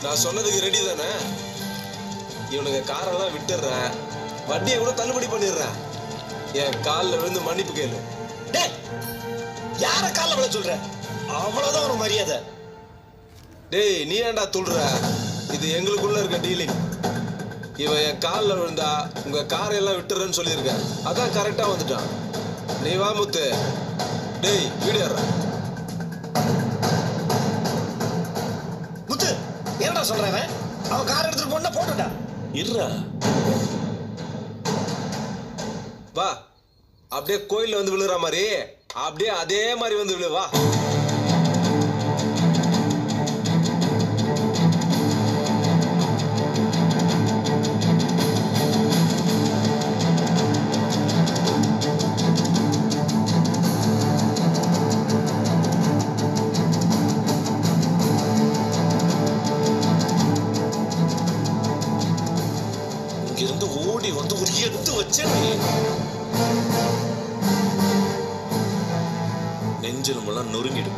நான் சொன்னதுக்கு ரெடி தானே இவனுங்க காரெல்லாம் விட்டுடுறேன் வட்டியை கூட தள்ளுபடி பண்ணிடுறேன் என் காலில் விழுந்து மன்னிப்பு கேளு டேய் யார கால விழ சொல்ற அவ்வளவுதான் ஒரு மரியாதை டேய் நீ ஏன்டா துள்ளுற இது எங்களுக்குள்ள இருக்க டீலிங் இவன் என் காலில் விழுந்தா உங்க காரை எல்லாம் விட்டுறேன்னு சொல்லியிருக்கேன் அதான் கரெக்டா வந்துட்டான் நீ வா முத்து டேய் வீடியோடுறா முத்து என்னடா சொல்றேன் அவன்? அவன் கார் எடுத்துட்டு போனா போட்டுடா இருடா வா அப்படியே கோயில்ல வந்து விழுற மாதிரி அப்படியே அதே மாதிரி வந்து விழு வா இங்கிருந்து ஓடி வந்து ஒரு எத்து வச்சேன் நெஞ்செலும்பெல்லாம் நொறுங்கிடும்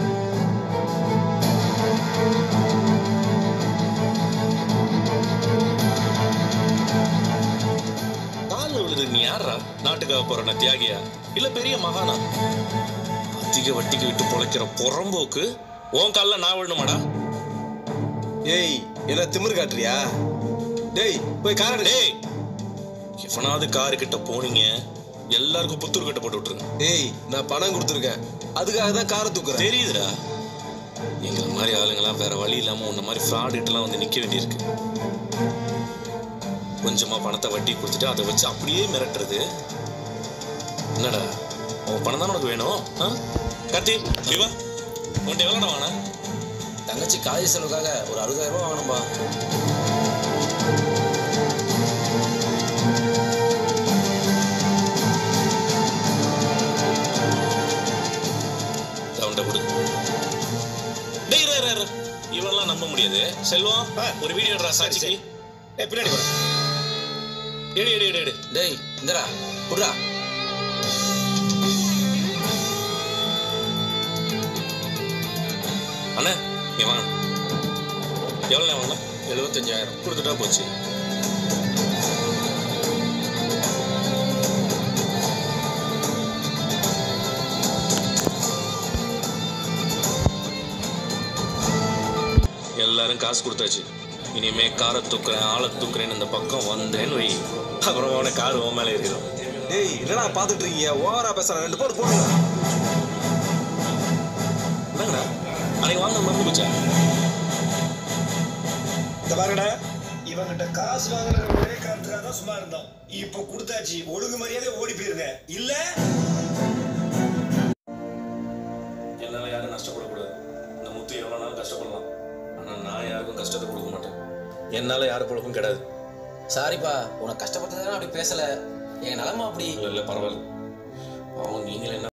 காலில் விழுது நீ யாரா நாட்டுக்காக போற தியாகியா இல்ல பெரிய மகானா அதிக வட்டிக்கு விட்டு பொழைக்கிற புறம்போக்கு உன் காலில் நான் விழணுமாடா ஏய் என்ன திமிரு காட்டுறியா டேய் போய் கார் எடு. டேய் எவனாவது காரு கிட்ட போனீங்க எல்லாருக்கும் புத்தூர் கட்ட போட்டு விட்டுருங்க டேய் நான் பணம் கொடுத்துருக்கேன் அதுக்காக தான் காரை தூக்குறேன் தெரியுதுடா எங்களை மாதிரி ஆளுங்களாம் வேற வழி இல்லாம உன்ன மாதிரி ஃப்ராடுகிட்டலாம் வந்து நிக்க வேண்டியிருக்கு கொஞ்சமா பணத்தை வட்டி கொடுத்துட்டு அதை வச்சு அப்படியே மிரட்டுறது என்னடா உன் பணம் தான் உனக்கு வேணும் ஆ? கார்த்தி சிவா உன்ட்ட எவ்வளோடா வாங்கின தங்கச்சி காலேஜ் செலவுக்காக ஒரு அறுபதாயிரம் ரூபாய் வாங்கணும்பா அவன்கிட்ட கொடு டேய் இரு, இரு, இரு. இவன்லாம் நம்ப முடியாது செல்வம் ஆ. ஒரு வீடியோ எடுறா சாட்சிக்கு ஏய் பின்னாடி வா எடு எடு எடு எடு டேய் இந்தடா குடுறா அண்ணா நீ வாங்க எவ்வளோ வாங்கலாம் எழுபத்தஞ்சாயிரம் கொடுத்துட்டா போச்சு எல்லாரும் காசு கொடுத்தாச்சு இனிமே காரை தூக்குறேன் ஆளை தூக்குறேன்னு இந்த பக்கம் வந்தேன்னு வை அப்புறம் அவனை கார் உன் மேலே இருக்கிறோம் டேய் என்னடா பார்த்துட்டு இருக்கீங்க ஓவரா பேசுறேன் ரெண்டு போட்டு போடுங்க என்னங்கடா அன்னைக்கு வாங்க மறந்து போச்சா இந்த பாருடா இவங்கிட்ட காசு வாங்குற ஒரே காரணத்துக்காக தான் சும்மா இருந்தோம் இப்போ கொடுத்தாச்சு ஒழுங்கு மரியாதை ஓடி போயிருங்க இல்ல என்னால் யாரும் நஷ்டப்படக்கூடாது இந்த முத்து எவ்வளோ நாள் கஷ்டப்படலாம் ஆனால் நான் யாருக்கும் கஷ்டத்தை கொடுக்க மாட்டேன் என்னால் யார் பொழப்பும் கிடையாது சாரிப்பா உனக்கு கஷ்டப்பட்டதால அப்படி பேசல என் நிலமை அப்படி இல்லை இல்லை பரவாயில்ல அவங்க நீங்களே என்ன